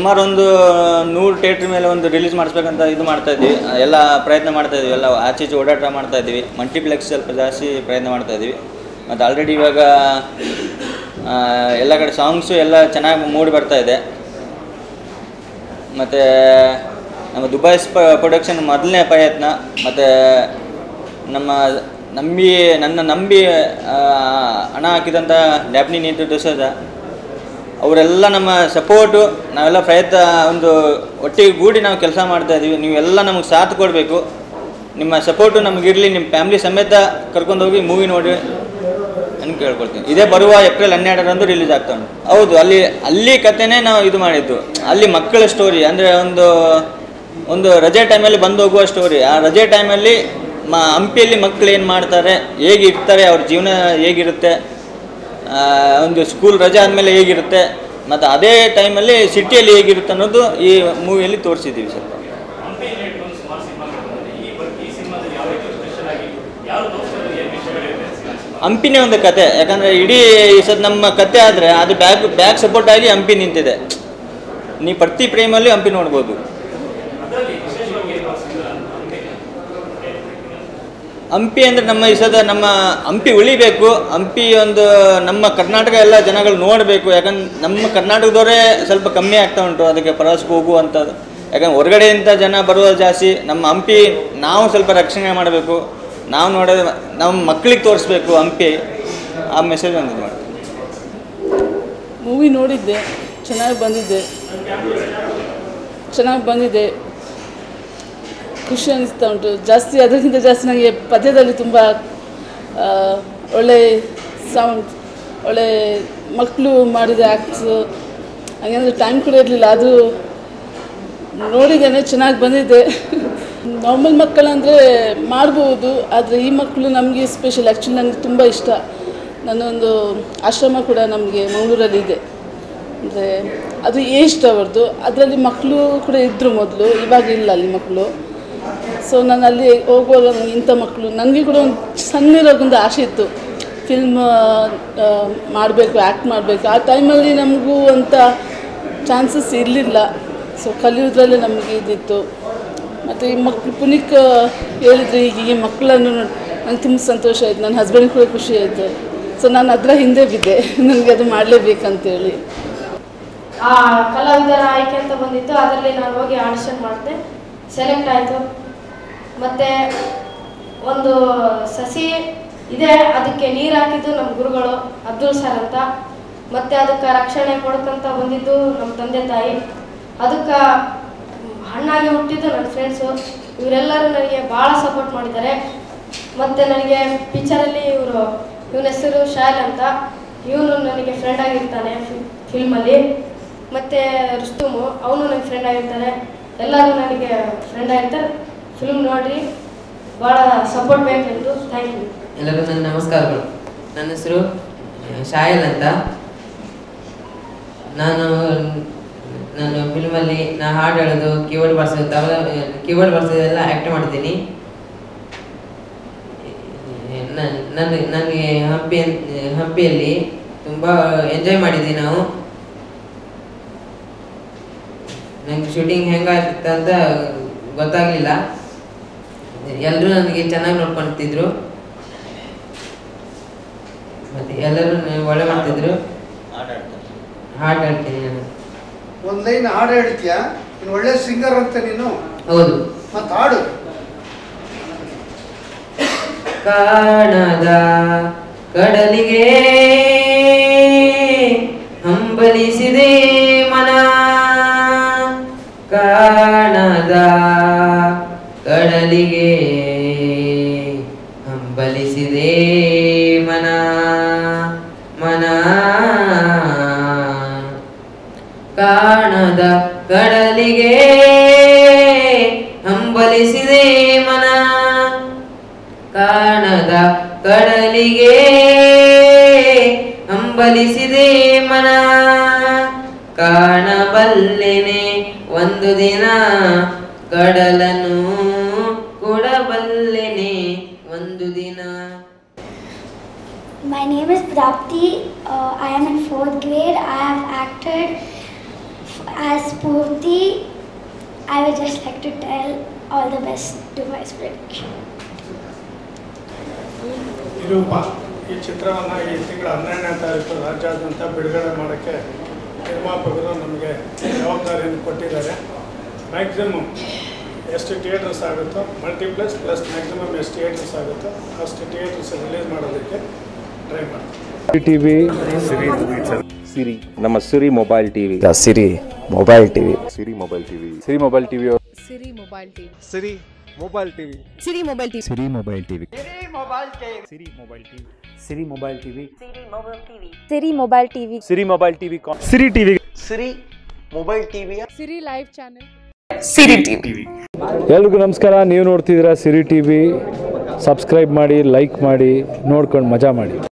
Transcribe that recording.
ಸುಮಾರು ಒಂದು ನೂರು ಥಿಯೇಟ್ರ್ ಮೇಲೆ ಒಂದು ರಿಲೀಸ್ ಮಾಡಿಸ್ಬೇಕಂತ ಇದು ಮಾಡ್ತಾ ಇದ್ವಿ ಎಲ್ಲ ಪ್ರಯತ್ನ ಮಾಡ್ತಾ ಇದ್ವಿ ಎಲ್ಲ ಆಚೆ ಈಚೆ ಓಡಾಟ ಮಾಡ್ತಾ ಇದ್ವಿ ಮಲ್ಟಿಪ್ಲೆಕ್ಸ್ ಸ್ವಲ್ಪ ಜಾಸ್ತಿ ಪ್ರಯತ್ನ ಮಾಡ್ತಾ ಇದ್ವಿ ಮತ್ತು ಆಲ್ರೆಡಿ ಇವಾಗ ಆ, ಎಲ್ಲ ಕಡೆ ಸಾಂಗ್ಸು ಎಲ್ಲ ಚೆನ್ನಾಗಿ ಮೂಡಿ ಬರ್ತಾ ಇದೆ ಮತ್ತು ನಮ್ಮ ದುಬೈ ಸ್ಪ ಪ್ರೊಡಕ್ಷನ್ ಮೊದಲನೇ ಪ್ರಯತ್ನ ಮತ್ತು ನಮ್ಮ ನಂಬಿ ನನ್ನ ನಂಬಿ ಆ, ಹಣ ಹಾಕಿದಂಥ ಡ್ಯಾಪ್ನಿ ನೀತು ಡಿಸೋಜ ಅವರೆಲ್ಲ ನಮ್ಮ ಸಪೋರ್ಟು ನಾವೆಲ್ಲ ಪ್ರಯತ್ನ ಒಂದು ಒಟ್ಟಿಗೆ ಗೂಡಿ ನಾವು ಕೆಲಸ ಮಾಡ್ತಾ ಇದ್ದೀವಿ ನೀವೆಲ್ಲ ನಮಗೆ ಸಾಥ್ ಕೊಡಬೇಕು ನಿಮ್ಮ ಸಪೋರ್ಟು ನಮಗಿರಲಿ ನಿಮ್ಮ ಫ್ಯಾಮಿಲಿ ಸಮೇತ ಕರ್ಕೊಂಡು ಹೋಗಿ ಮೂವಿ ನೋಡಿ ಅಂತ ಕೇಳ್ಕೊಳ್ತೀನಿ ಇದೇ ಬರುವ ಏಪ್ರಿಲ್ ಹನ್ನೆರಡರಂದು ರಿಲೀಸ್ ಆಗ್ತಾ ಉಂಟು ಹೌದು ಅಲ್ಲಿ ಅಲ್ಲಿ ಕಥೆನೇ ನಾವು ಇದು ಮಾಡಿದ್ದು ಅಲ್ಲಿ ಮಕ್ಕಳ ಸ್ಟೋರಿ ಅಂದರೆ ಒಂದು ಒಂದು ರಜೆ ಟೈಮಲ್ಲಿ ಬಂದು ಹೋಗುವ ಸ್ಟೋರಿ ಆ ರಜೆ ಟೈಮಲ್ಲಿ ಮ ಹಂಪಿಯಲ್ಲಿ ಮಕ್ಕಳು ಏನು ಮಾಡ್ತಾರೆ ಹೇಗೆ ಇರ್ತಾರೆ ಅವ್ರ ಜೀವನ ಹೇಗಿರುತ್ತೆ ಆ, ಒಂದು ಸ್ಕೂಲ್ ರಜೆ ಆದಮೇಲೆ ಹೇಗಿರುತ್ತೆ ಮತ್ತು ಅದೇ ಟೈಮಲ್ಲಿ ಸಿಟಿಯಲ್ಲಿ ಹೇಗಿರುತ್ತೆ ಅನ್ನೋದು ಈ ಮೂವಿಯಲ್ಲಿ ತೋರಿಸಿದ್ದೀವಿ ಸರ್ ಹಂಪಿಯಲ್ಲಿ ಇಟ್ಕೊಂಡು ಸುಮಾರು ಸಿನಿಮಾಗಳು ಬಂದಿದೆ ಈ ಬಗ್ಗೆ ಈ ಸಿನಿಮಾದಲ್ಲಿ ಯಾವ ರೀತಿ ಸ್ಪೆಷಲ್ ಆಗಿ ಯಾವ ತೋರಿಸೋದು ಏನು ವಿಷಯಗಳಿದೆ ಸಿನಿಮಾ ಹಂಪಿನೇ ಒಂದು ಕತೆ ಯಾಕಂದರೆ ಇಡೀ ಈ ಸದ್ ನಮ್ಮ ಕತೆ ಆದರೆ ಅದು ಬ್ಯಾಕ್ ಬ್ಯಾಕ್ ಸಪೋರ್ಟ್ ಆಗಿ ಹಂಪಿ ನಿಂತಿದೆ ನೀವು ಪ್ರತಿ ಪ್ರೇಮಲ್ಲಿ ಹಂಪಿ ನೋಡ್ಬೋದು ಅದರಲ್ಲಿ ವಿಶೇಷವಾಗಿ ಏನು ಸಿನಿಮಾ ಹಂಪಿ ಹಂಪಿ ಅಂದರೆ ನಮ್ಮ ಈ ಸದ ನಮ್ಮ ಹಂಪಿ ಉಳಿಬೇಕು ಹಂಪಿ ಒಂದು ನಮ್ಮ ಕರ್ನಾಟಕ ಎಲ್ಲ ಜನಗಳು ನೋಡಬೇಕು ಯಾಕಂದ್ರೆ ನಮ್ಮ ಕರ್ನಾಟಕದವರೇ ಸ್ವಲ್ಪ ಕಮ್ಮಿ ಆಗ್ತಾ ಉಂಟು ಅದಕ್ಕೆ ಪ್ರವಾಸಕ್ಕೆ ಹೋಗುವಂಥದ್ದು ಯಾಕಂದ್ರೆ ಹೊರಗಡೆಯಿಂದ ಜನ ಬರೋದು ಜಾಸ್ತಿ ನಮ್ಮ ಹಂಪಿ ನಾವು ಸ್ವಲ್ಪ ರಕ್ಷಣೆ ಮಾಡಬೇಕು ನಾವು ನೋಡೋದು ನಮ್ಮ ಮಕ್ಕಳಿಗೆ ತೋರಿಸ್ಬೇಕು ಹಂಪಿ ಆ ಮೆಸೇಜ್ ಒಂದು ಇದು ಮಾಡ್ತೀವಿ ಮೂವಿ ನೋಡಿದ್ದೆ ಚೆನ್ನಾಗಿ ಬಂದಿದ್ದೆ ಚೆನ್ನಾಗಿ ಬಂದಿದೆ ಖುಷಿ ಅನಿಸ್ತಾ ಉಂಟು ಜಾಸ್ತಿ ಅದಕ್ಕಿಂತ ಜಾಸ್ತಿ ನನಗೆ ಪದ್ಯದಲ್ಲಿ ತುಂಬ ಆ, ಒಳ್ಳೆ ಸೌಂಡ್ ಒಳ್ಳೆ ಮಕ್ಕಳು ಮಾಡಿದ ಆ್ಯಕ್ಟ್ಸು ಹಾಗಂದ್ರೆ ಟೈಮ್ ಕೂಡ ಇರಲಿಲ್ಲ ಅದು ನೋಡಿದ್ದೇನೆ ಚೆನ್ನಾಗಿ ಬಂದಿದೆ ನಾರ್ಮಲ್ ಮಕ್ಕಳಂದರೆ ಮಾಡ್ಬೋದು ಆದರೆ ಈ ಮಕ್ಕಳು ನಮಗೆ ಸ್ಪೆಷಲ್ ಆ್ಯಕ್ಚುಲಿ ನನಗೆ ತುಂಬ ಇಷ್ಟ ನನ್ನೊಂದು ಆಶ್ರಮ ಕೂಡ ನಮಗೆ ಮಂಗಳೂರಲ್ಲಿ ಇದೆ ಅಂದರೆ ಅದು ಏಸ್ಟ್ ಅವ್ರದ್ದು ಅದರಲ್ಲಿ ಮಕ್ಕಳು ಕೂಡ ಇದ್ದರು ಮೊದಲು ಇವಾಗ ಇಲ್ಲ ಅಲ್ಲಿ ಮಕ್ಕಳು ಸೊ ನಾನು ಅಲ್ಲಿ ಹೋಗುವಾಗ ನಂಗೆ ಇಂಥ ಮಕ್ಕಳು ನನಗೆ ಕೂಡ ಒಂದು ಸಣ್ಣದಾಗೊಂದು ಆಸೆ ಇತ್ತು ಫಿಲ್ಮ್ ಮಾಡಬೇಕು ಆ್ಯಕ್ಟ್ ಮಾಡಬೇಕು ಆ ಟೈಮಲ್ಲಿ ನಮಗೂ ಅಂತ ಚಾನ್ಸಸ್ ಇರಲಿಲ್ಲ ಸೊ ಕಲಿಯೋದ್ರಲ್ಲೇ ನಮಗೆ ಇದಿತ್ತು ಮತ್ತು ಈ ಮಕ್ಕಳು ಪುನೀಕ್ ಹೇಳಿದರೆ ಈಗ ಈ ಮಕ್ಕಳನ್ನು ನೋಡಿ ನಂಗೆ ತುಂಬ ಸಂತೋಷ ಆಯಿತು ನನ್ನ ಹಸ್ಬೆಂಡ್ ಕೂಡ ಖುಷಿ ಆಯಿತು ಸೊ ನಾನು ಅದರ ಹಿಂದೆ ಬಿದ್ದೆ ನನಗೆ ಅದು ಮಾಡಲೇಬೇಕಂತೇಳಿ ಆ ಕಲಾವಿದರ ಆಯ್ಕೆ ಅಂತ ಬಂದಿತ್ತು ಅದರಲ್ಲಿ ನಾನು ಹೋಗಿ ಆಡಿಷನ್ ಮಾಡಿದೆ ಸೆಲೆಕ್ಟ್ ಆಯಿತು ಮತ್ತು ಒಂದು ಸಸಿ ಇದೆ ಅದಕ್ಕೆ ನೀರು ಹಾಕಿದ್ದು ನಮ್ಮ ಗುರುಗಳು ಅಬ್ದುಲ್ ಸರ್ ಅಂತ ಮತ್ತು ಅದಕ್ಕೆ ರಕ್ಷಣೆ ಕೊಡ್ಕಂತ ಬಂದಿದ್ದು ನಮ್ಮ ತಂದೆ ತಾಯಿ ಅದಕ್ಕೆ ಹಣ್ಣಾಗಿ ಹುಟ್ಟಿದ್ದು ನನ್ನ ಫ್ರೆಂಡ್ಸು ಇವರೆಲ್ಲರೂ ನನಗೆ ಭಾಳ ಸಪೋರ್ಟ್ ಮಾಡಿದ್ದಾರೆ ಮತ್ತು ನನಗೆ ಪಿಕ್ಚರಲ್ಲಿ ಇವರು ಇವನ ಹೆಸರು ಶಾಯಲ್ ಅಂತ ಇವನು ನನಗೆ ಫ್ರೆಂಡ್ ಆಗಿರ್ತಾನೆ ಫಿಲ್ಮಲ್ಲಿ ಮತ್ತು ರುಸ್ತುಮು ಅವನು ನನಗೆ ಫ್ರೆಂಡ್ ಆಗಿರ್ತಾರೆ ಎಲ್ಲರೂ ನನಗೆ ಫ್ರೆಂಡ್ ಆಗಿರ್ತಾರೆ ಫಿಲ್ಮ್ ನೋಡ್ರಿ ಭಾಳ ಸಪೋರ್ಟ್ ಬೇಕು ನಿಮ್ಮದು ಥ್ಯಾಂಕ್ ಯು ಎಲ್ಲರಿಗೂ ನನ್ನ ನಮಸ್ಕಾರಗಳು ನನ್ನ ಹೆಸರು ಶಾಯಲ್ ಅಂತ ನಾನು ನಾನು ಫಿಲ್ಮಲ್ಲಿ ನಾ ಹಾಡು ಹೇಳೋದು ಕೀಬೋರ್ಡ್ ಬಾರಿಸೋದು ತಬಲ ಕೀಬೋರ್ಡ್ ಬಾರಿಸೋದೆಲ್ಲ ಆ್ಯಕ್ಟ್ ಮಾಡಿದ್ದೀನಿ ನನ್ನ ನನಗೆ ಹಂಪಿ ಹಂಪಿಯಲ್ಲಿ ತುಂಬ ಎಂಜಾಯ್ ಮಾಡಿದ್ವಿ ನಾವು ನಂಗೆ ಶೂಟಿಂಗ್ ಹೆಂಗಾಗ್ತಿತ್ತು ಅಂತ ಗೊತ್ತಾಗಲಿಲ್ಲ ಎಲ್ಲರೂ ನನಗೆ ಚೆನ್ನಾಗಿ ನೋಡ್ಕೊಳ್ತಿದ್ರು ಮತ್ತೆ ಎಲ್ಲರೂ ನನಗೆ ಒಳ್ಳೆ ಮಾಡ್ತಿದ್ರು ಹಾಡು ಹೇಳ್ತೀನಿ ನಾನು ಒಂದ್ ಲೈನ್ ಹಾಡು ಹೇಳ್ತೀಯಾ ನೀನು ಒಳ್ಳೆ ಸಿಂಗರ್ ಅಂತ ನೀನು ಹೌದು ಮತ್ತೆ ಹಾಡು ಕಾಣದ ಕಡಲಿಗೆ ಹಂಬಲಿಸಿದೆ ಮನ ಕಾಣದ ಕಡಲಿಗೆ ಹಂಬಲಿಸಿದೆ ಮನ ಮನ ಕಾಣದ ಕಡಲಿಗೆ ಹಂಬಲಿಸಿದೆ ಮನ ಕಾಣದ ಕಡಲಿಗೆ ಹಂಬಲಿಸಿದೆ ಮನ ಕಾಣಬಲ್ಲೆನೆ ಒಂದು ದಿನ ಕಡಲನು ಕೊಡಬಲ್ಲೆನೆ ಒಂದು ದಿನ My name is Prapti. Uh, I am in fourth grade. I have acted As Purti, I would just like to tell all the best to my production. ನಿರೂಪ ಈ ಚಿತ್ರವನ್ನು ಈ ತಿಂಗಳ ಹನ್ನೆರಡನೇ ತಾರೀಕು ರಾಜ್ಯಾದ್ಯಂತ ಬಿಡುಗಡೆ ಮಾಡೋಕ್ಕೆ ನಿರ್ಮಾಪಕರು ನಮಗೆ ಜವಾಬ್ದಾರಿಯನ್ನು ಕೊಟ್ಟಿದ್ದಾರೆ ಮ್ಯಾಕ್ಸಿಮಮ್ ಎಷ್ಟು ಥಿಯೇಟರ್ಸ್ ಆಗುತ್ತೋ ಮಲ್ಟಿಪ್ಲೆಕ್ಸ್ ಪ್ಲಸ್ ಮ್ಯಾಕ್ಸಿಮಮ್ ಎಷ್ಟು ಥಿಯೇಟರ್ಸ್ ಆಗುತ್ತೋ ಅಷ್ಟು ಥಿಯೇಟರ್ಸ್ ರಿಲೀಸ್ ಮಾಡೋದಕ್ಕೆ ಟ್ರೈ ಮಾಡ್ತೀವಿ ಟಿವಿ ಸಿರಿ ನಮ್ಮ Siri mobile TV Siri mobile TV Siri mobile TV Siri mobile TV Siri mobile TV Siri mobile TV Siri mobile TV Siri mobile TV Siri mobile TV Siri mobile TV Siri mobile TV Siri mobile TV Siri TV Siri live channel ಎಲ್ರಿಗೂ ನಮಸ್ಕಾರ ನೀವು ನೋಡ್ತಿದ್ದೀರಾ Siri TV subscribe ಮಾಡಿ like ಮಾಡಿ ನೋಡ್ಕೊಂಡು ಮಜಾ ಮಾಡಿ